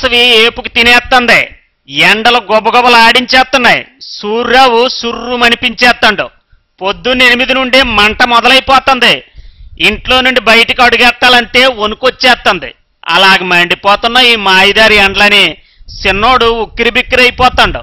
యాసవి ఏపుకి తినేస్తుంది ఎండలు గొబగొబలు ఆడించేస్తున్నాయి సూర్యరావు సుర్రు మనిపించేస్తాడు పొద్దున్న ఎనిమిది నుండి మంట మొదలైపోతుంది ఇంట్లో నుండి బయటికి అడుగెత్తాలంటే వణుకొచ్చేస్తుంది అలాగ మండిపోతున్న ఈ మాయిదారి ఎండలని చిన్నోడు ఉక్కిరి బిక్కిరి అయిపోతాడు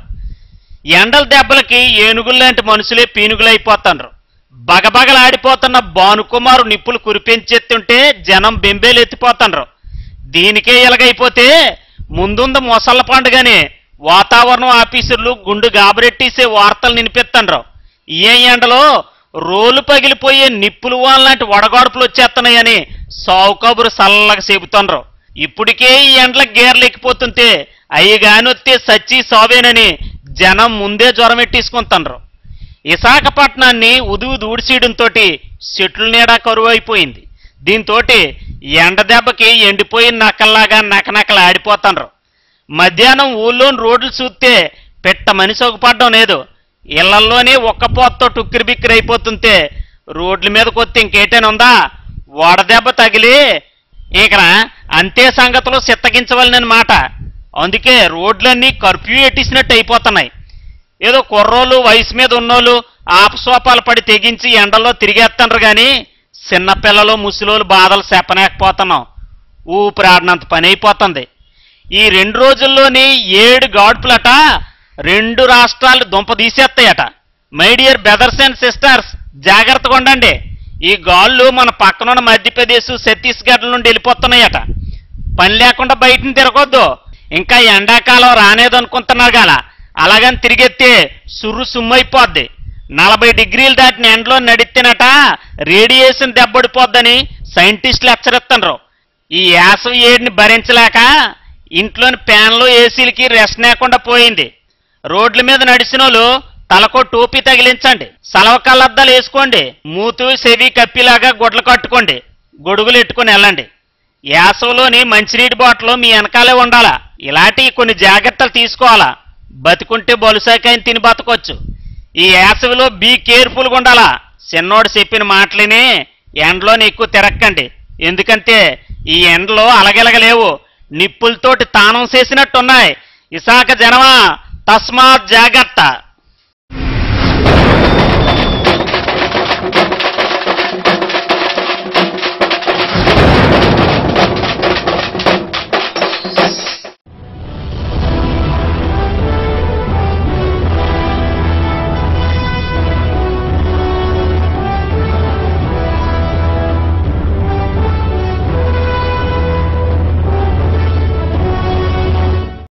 ఎండల దెబ్బలకి ఏనుగుల్లాంటి మనుషులే పీనుగులైపోతాండ్రు బగబగలాడిపోతున్న భానుకుమారు నిప్పులు కురిపించేస్తుంటే జనం బెంబేలెత్తిపోతాండ్రు దీనికే ఇలాగైపోతే ముందుంద మొసళ్ళ పండుగని వాతావరణం ఆఫీసర్లు గుండు గాబరెట్టేసే వార్తలు నినిపిస్తాండ్రు ఏ ఎండలో రోలు పగిలిపోయే నిప్పులు లాంటి వడగాడుపులు వచ్చేస్తున్నాయని సావు కబురు సల్లగా చెబుతుండ్రు ఇప్పటికే ఈ ఎండల గేర్లు ఎక్కిపోతుంటే అయ్యి గానొత్తే సచ్చి సావేనని జనం ముందే జ్వరం ఎట్టేసుకుంటుండ్రు విశాఖపట్నాన్ని ఉదువు దూడిచేయడంతో చెట్ల నీడ కరువు అయిపోయింది దీంతో ఎండ దెబ్బకి ఎండిపోయిన నక్కల్లాగా నకనకలు ఆడిపోతాండ్రు మధ్యాహ్నం ఊళ్ళోని రోడ్లు చూస్తే పెట్ట మనిషి ఒకపడ్డం లేదు ఇళ్లల్లోనే ఒక్క పోతతో టుక్కిరి బిక్కిరి అయిపోతుంటే రోడ్ల మీదకి వస్తే ఇంకేటైనా ఉందా వడదెబ్బ తగిలి ఇక్కడ అంతే సంగతులు చిత్తగించవలనని మాట అందుకే రోడ్లన్నీ కర్ఫ్యూ ఎట్టేసినట్టు అయిపోతున్నాయి ఏదో కుర్రోళ్ళు వయసు మీద ఉన్నోళ్ళు ఆపసోపాలు పడి తెగించి ఎండల్లో తిరిగేస్తుండ్రు గాని చిన్నపిల్లలు ముసలోళ్ళు బాధలు చెప్పలేకపోతున్నాం ఊపిరాడినంత పని అయిపోతుంది ఈ రెండు రోజుల్లోని ఏడు గాడ్పులట రెండు రాష్ట్రాలు దుంప తీసేస్తాయట my dear brothers and sisters జాగ్రత్తగా ఉండండి ఈ గాళ్ళు మన పక్కనున్న మధ్యప్రదేశ్ ఛత్తీస్గఢ్ నుండి వెళ్ళిపోతున్నాయట పని లేకుండా బయటని తిరగొద్దు ఇంకా ఎండాకాలం రానేదనుకుంటున్నారు గల అలాగని తిరిగెత్తే సుర్రు సుమ్మైపోద్ది నలభై డిగ్రీలు దాటిన ఎండలో నడితేనట రేడియేషన్ దెబ్బడిపోద్దని సైంటిస్టులు హెచ్చరిస్తున్నారు ఈ యాసవి ఏడిని భరించలేక ఇంట్లోని ఫ్యాన్లు ఏసీలకి రెస్ట్ లేకుండా పోయింది రోడ్ల మీద నడిచినోళ్ళు తలకో టోపీ తగిలించండి సలవ కళ్ళద్దాలు వేసుకోండి మూతు సెవి కప్పిలాగా గుడ్లు కట్టుకోండి గొడుగులు ఎట్టుకుని వెళ్ళండి యాసవలోని మంచినీటి బాటిల్ మీ వెనకాలే ఉండాలా ఇలాంటి కొన్ని జాగ్రత్తలు తీసుకోవాలా బతుకుంటే బొలుసాకాయని తిని బతకొచ్చు ఈ యాసవిలో బీ కేర్ఫుల్గా ఉండాలా చిన్నోడు చెప్పిన మాటలని ఎండలోని ఎక్కువ తిరక్కండి ఎందుకంటే ఈ ఎండలో అలగలగలేవు నిప్పులతోటి తానం చేసినట్టున్నాయి ఇసాక జనమా తస్మాత్ జాగ్రత్త